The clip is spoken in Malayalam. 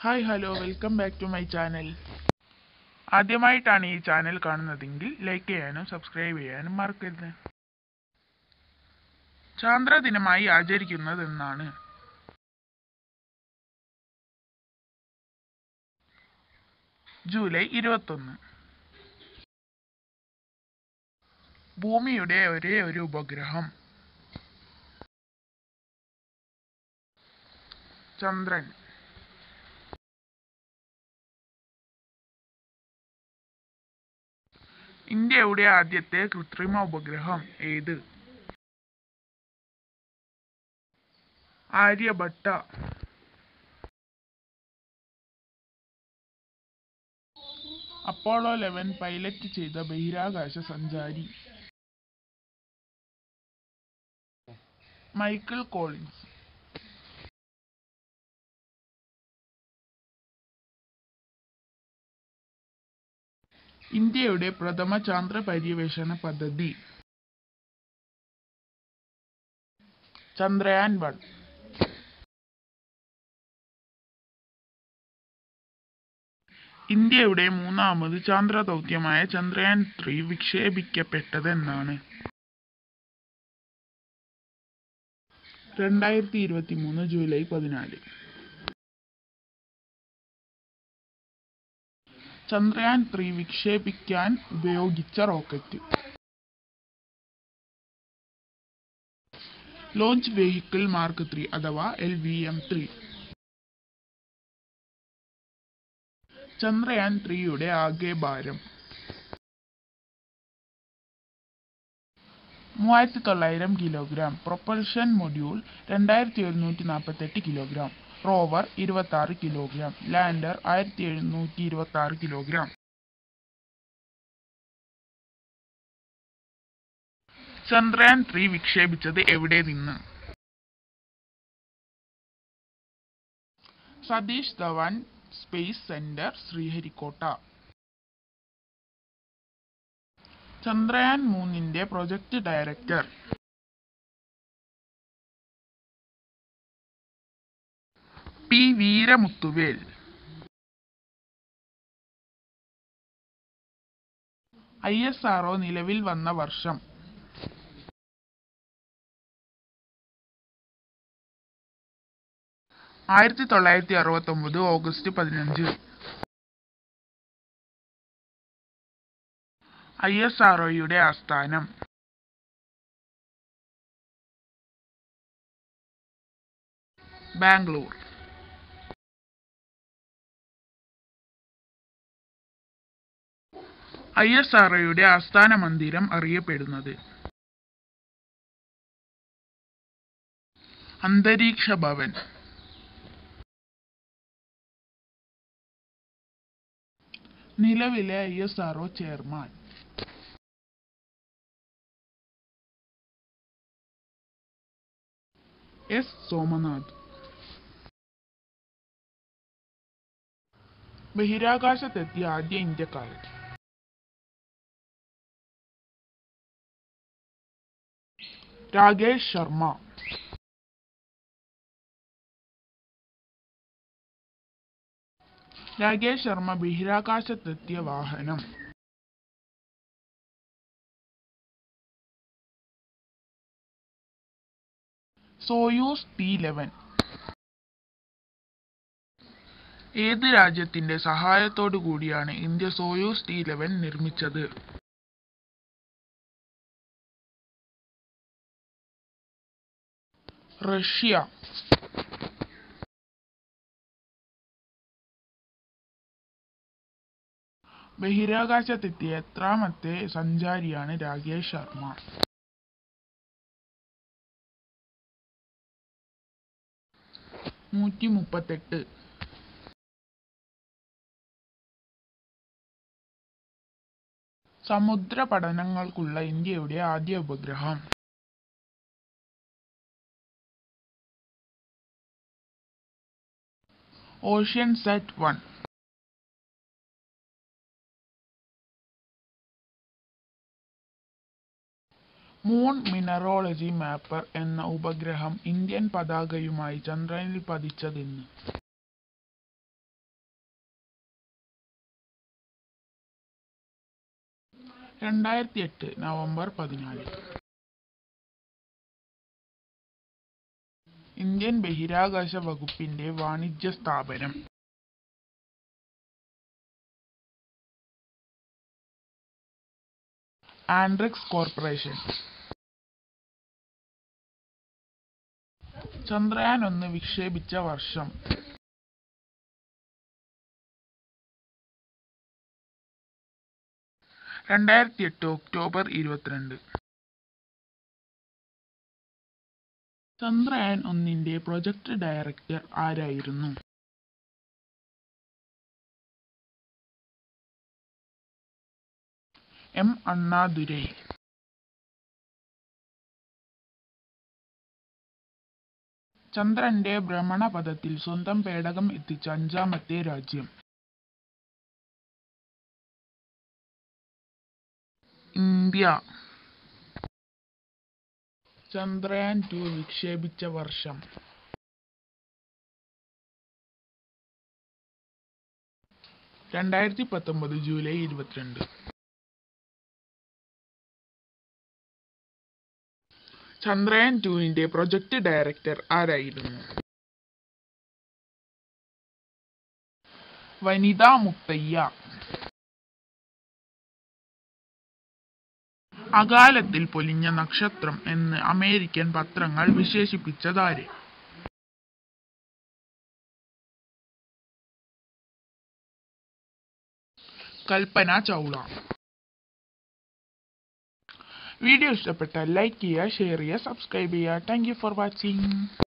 hi hello welcome back to my channel ആദ്യമായിട്ടാണ് ഈ ചാനൽ കാണുന്നതെങ്കിൽ ലൈക്ക് ചെയ്യാനും സബ്സ്ക്രൈബ് ചെയ്യാനും മറക്കരുത് ചാന്ദ്ര ദിനമായി ആചരിക്കുന്നത് എന്നാണ് ജൂലൈ ഇരുപത്തൊന്ന് ഭൂമിയുടെ ഒരേ ഒരു ഉപഗ്രഹം ചന്ദ്രൻ ഇന്ത്യയുടെ ആദ്യത്തെ കൃത്രിമ ഉപഗ്രഹം ഏത് ആര്യഭട്ട അപ്പോളോ ലെവൻ പൈലറ്റ് ചെയ്ത ബഹിരാകാശ സഞ്ചാരി മൈക്കിൾ കോളിൻസ് ഇന്ത്യയുടെ പ്രഥമ ചാന്ദ്ര പര്യവേഷണ പദ്ധതി ചന്ദ്രയാൻ വൺ ഇന്ത്യയുടെ മൂന്നാമത് ചാന്ദ്ര ദൗത്യമായ ചന്ദ്രയാൻ ത്രീ വിക്ഷേപിക്കപ്പെട്ടതെന്നാണ് രണ്ടായിരത്തി ഇരുപത്തി മൂന്ന് ജൂലൈ പതിനാല് ചന്ദ്രയാൻ ത്രീ വിക്ഷേപിക്കാൻ ഉപയോഗിച്ച rocket launch vehicle mark three അഥവാ L V M three Chandrayaan ത്രീയുടെ ആകെ ഭാരം മൂവായിരത്തി തൊള്ളായിരം കിലോഗ്രാം പ്രൊപ്പൽഷൻ മൊഡ്യൂൾ രണ്ടായിരത്തി ഒരുന്നൂറ്റി നാൽപ്പത്തെട്ട് കിലോഗ്രാം റോവർ ഇരുപത്തി ആറ് കിലോഗ്രാം ലാൻഡർ ആയിരത്തി എഴുന്നൂറ്റി ഇരുപത്തി ആറ് കിലോഗ്രാം ചന്ദ്രയാൻ ത്രീ വിക്ഷേപിച്ചത് എവിടെ നിന്ന് സതീഷ് ധവാൻ സ്പേസ് സെന്റർ ശ്രീഹരിക്കോട്ട ചന്ദ്രയാൻ മൂന്നിന്റെ project director P Veeramuthuvel I S R O നിലവിൽ വന്ന വർഷം ആയിരത്തി തൊള്ളായിരത്തി അറുപത്തി ഒമ്പത് ഓഗസ്റ്റ് പതിനഞ്ച് ഐ എസ് ആർഒയുടെ ആസ്ഥാനം ബാംഗ്ലൂർ ഐ എസ് ആർഒയുടെ ആസ്ഥാന മന്ദിരം അറിയപ്പെടുന്നത് അന്തരീക്ഷ ഭവൻ നിലവിലെ I S R O chairman S Somanath ബഹിരാകാശത്തെത്തിയ ആദ്യ ഇന്ത്യക്കാരൻ രാകേഷ് ശർമ്മ രാകേഷ് ശർമ്മ ബഹിരാകാശത്തെത്തിയ വാഹനം സോയൂസ് ടി ലെവൻ ഏത് രാജ്യത്തിന്റെ സഹായത്തോടു കൂടിയാണ് ഇന്ത്യ സോയൂസ് ടി ലെവൻ നിർമ്മിച്ചത് റഷ്യ ബഹിരാകാശത്തെത്തിയ എത്രാമത്തെ സഞ്ചാരിയാണ് രാകേഷ് ശർമ്മ നൂറ്റി മുപ്പത്തെട്ട് സമുദ്ര പഠനങ്ങൾക്കുള്ള ഇന്ത്യയുടെ ആദ്യ ഉപഗ്രഹം Oceansat one Moon Mineralogy Mapper എന്ന ഉപഗ്രഹം ഇന്ത്യൻ പതാകയുമായി ചന്ദ്രനിൽ പതിച്ചതെന്ന് രണ്ടായിരത്തി എട്ട് നവംബർ പതിനാല് ഇന്ത്യൻ ബഹിരാകാശ വകുപ്പിന്റെ വാണിജ്യ സ്ഥാപനം ആൻഡ്രിക്സ് കോർപ്പറേഷൻ ചന്ദ്രയാൻ ഒന്ന് വിക്ഷേപിച്ച വർഷം രണ്ടായിരത്തി എട്ട് ഒക്ടോബർ ഇരുപത്തിരണ്ട് ചന്ദ്രയാൻ ഒന്നിന്റെ പ്രൊജക്ട് ഡയറക്ടർ ആരായിരുന്നു എം അണ്ണാദുരൈ ചന്ദ്രന്റെ ഭ്രമണപഥത്തിൽ സ്വന്തം പേടകം എത്തിച്ച അഞ്ചാമത്തെ രാജ്യം ഇന്ത്യ ചന്ദ്രയാൻ ടു വിക്ഷേപിച്ച വർഷം രണ്ടായിരത്തി പത്തൊമ്പത് ജൂലൈ ഇരുപത്തിരണ്ട് ചന്ദ്രയാൻ ടുവിന്റെ പ്രൊജക്ട് ഡയറക്ടർ ആരായിരുന്നു വനിത മുത്തയ്യ അകാലത്തിൽ പൊലിഞ്ഞ നക്ഷത്രം എന്ന് അമേരിക്കൻ പത്രങ്ങൾ വിശേഷിപ്പിച്ചതാര് കൽപ്പന ചൗള വീഡിയോ ഇഷ്ടപ്പെട്ടാൽ ലൈക്ക് ചെയ്യുക ഷെയർ ചെയ്യുക സബ്സ്ക്രൈബ് ചെയ്യുക താങ്ക് യു ഫോർ വാച്ചിങ്